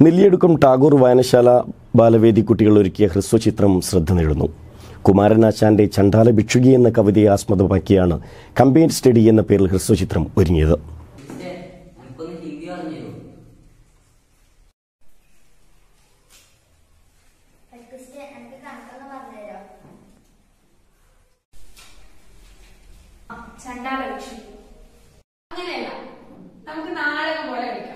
നെല്ലിയെടുക്കും ടാഗോർ വായനശാല ബാലവേദി കുട്ടികൾ ഒരുക്കിയ ഹ്രസ്വചിത്രം ശ്രദ്ധ നേടുന്നു കുമാരനാശാന്റെ ചണ്ടാല ഭിക്ഷുകി എന്ന കവിതയെ ആസ്പദമാക്കിയാണ് കമ്പയിൻ സ്റ്റഡി എന്ന പേരിൽ ഹ്രസ്വചിത്രം ഒരുങ്ങിയത് എനിക്കൊന്ന് ഹിന്ദി പറഞ്ഞു തരുമോ ക്രിസ്റ്റ്യ എനിക്ക് കണക്കൊന്ന് പറഞ്ഞുതരോ ചണ്ടാല പക്ഷി അങ്ങനെയല്ല നമുക്ക് നാടകം പോലെ കളിക്കാം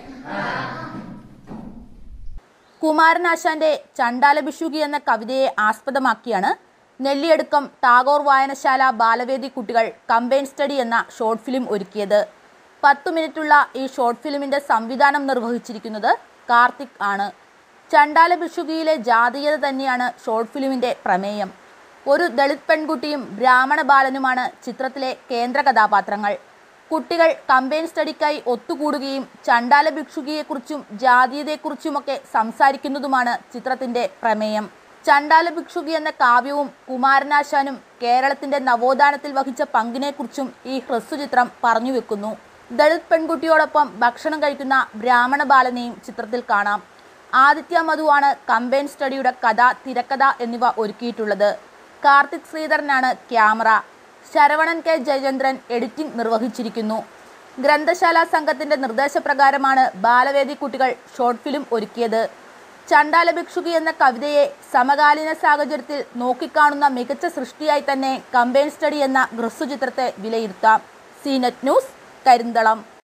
കുമാരനാശാന്റെ ചണ്ടാലഭിഷുകി എന്ന കവിതയെ ആസ്പദമാക്കിയാണ് നെല്ലിയടുക്കം ടാഗോർ വായനശാല ബാലവേദി കുട്ടികൾ കമ്പൈൻ സ്റ്റഡി എന്ന ഷോർട്ട് ഫിലിം ഒരുക്കിയത് പത്തു മിനിറ്റുള്ള ഈ ഷോർട്ട് ഫിലിമിന്റെ സംവിധാനം നിർവഹിച്ചിരിക്കുന്നത് കാർത്തിക് ആണ് ചണ്ടാലഭിഷുകിയിലെ ജാതീയത തന്നെയാണ് ഷോർട്ട് ഫിലിമിന്റെ പ്രമേയം ഒരു ദളിത് പെൺകുട്ടിയും ബ്രാഹ്മണ ബാലനുമാണ് ചിത്രത്തിലെ കേന്ദ്ര കഥാപാത്രങ്ങൾ കുട്ടികൾ കമ്പൈൻ സ്റ്റഡിക്കായി ഒത്തുകൂടുകയും ചണ്ടാല ഭിക്ഷുകിയെക്കുറിച്ചും ജാതീയതയെക്കുറിച്ചുമൊക്കെ സംസാരിക്കുന്നതുമാണ് ചിത്രത്തിന്റെ പ്രമേയം ചണ്ടാല ഭിക്ഷുകി എന്ന കാവ്യവും കുമാരനാശാനും കേരളത്തിന്റെ നവോത്ഥാനത്തിൽ വഹിച്ച പങ്കിനെക്കുറിച്ചും ഈ ഹ്രസ്വചിത്രം പറഞ്ഞു വെക്കുന്നു ദളിത് പെൺകുട്ടിയോടൊപ്പം ഭക്ഷണം കഴിക്കുന്ന ബ്രാഹ്മണ ബാലനെയും ചിത്രത്തിൽ കാണാം ആദിത്യ മധുവാണ് കമ്പൈൻ സ്റ്റഡിയുടെ കഥ തിരക്കഥ എന്നിവ ഒരുക്കിയിട്ടുള്ളത് കാർത്തിക് ശ്രീധരനാണ് camera Saravanan K Jayachandran editing നിർവഹിച്ചിരിക്കുന്നു ഗ്രന്ഥശാല സംഘത്തിന്റെ നിർദ്ദേശപ്രകാരമാണ് ബാലവേദി കുട്ടികൾ ഷോർട്ട് ഫിലിം ഒരുക്കിയത് ചണ്ടാല ഭിക്ഷുകി എന്ന കവിതയെ സമകാലീന സാഹചര്യത്തിൽ നോക്കിക്കാണുന്ന മികച്ച സൃഷ്ടിയായി തന്നെ കമ്പൈൻ സ്റ്റഡി എന്ന ഹ്രസ്വചിത്രത്തെ വിലയിരുത്താം സീനറ്റ് ന്യൂസ് കരിന്തളം